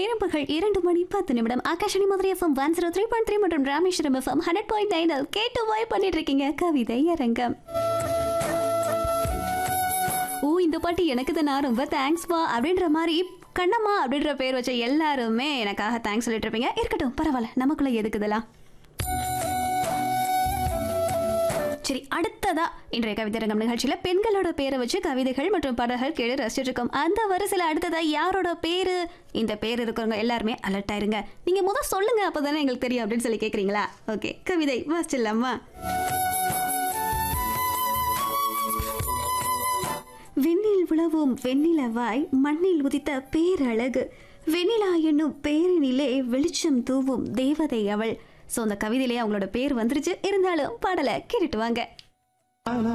நேரம் பகல் இரண்டு மணி பத்து நிமிடம் Akashvani Madurai FM one zero three point three மற்றும் Rameswaram FM hundred point nine கேட்டு வாய் பண்ணிட்டு இருக்கீங்க கவிதை அரங்கம் ஓ இந்த பாட்டு எனக்கு தானா ரொம்ப தேங்க்ஸ்பா அப்படின்ற மாதிரி கண்ணம்மா அப்படின்ற பேர் வச்ச எல்லாருமே எனக்காக தேங்க்ஸ் சொல்லிட்டு இருப்பீங்க இருக்கட்டும் பரவாயில்ல நமக்குள்ள எதுக்குதெல்லாம் சரி அடுத்ததா இன்றைய கவிதைரங்கம் நிகழ்ச்சியில பெண்களோட பேரை வச்சு கவிதைகள் மற்றும் பாடல்கள் கேட்டு ரசிச்சுட்டு இருக்கோம் அந்த வரிசையில அடுத்ததா யாரோட பேரு இந்த பேர் இருக்கிறவங்க எல்லாருமே அலர்ட் ஆயிருங்க நீங்க முத சொல்லுங்க அப்பதானே எங்களுக்கு தெரியும் அப்படின்னு சொல்லி கேக்குறீங்களா ஓகே கவிதை வாசிச்சிடலாமா விண்ணில் உழவும் வெண்ணிலவாய் மண்ணில் உதித்த பேரழகு வெண்ணிலா என்னும் பேரினிலே வெளிச்சம் தூவும் தேவதை அவள் ஸோ அந்த கவிதையிலேயே அவங்களோட பேர் வந்துருச்சு இருந்தாலும் பாடலை கேட்டுட்டு வாங்க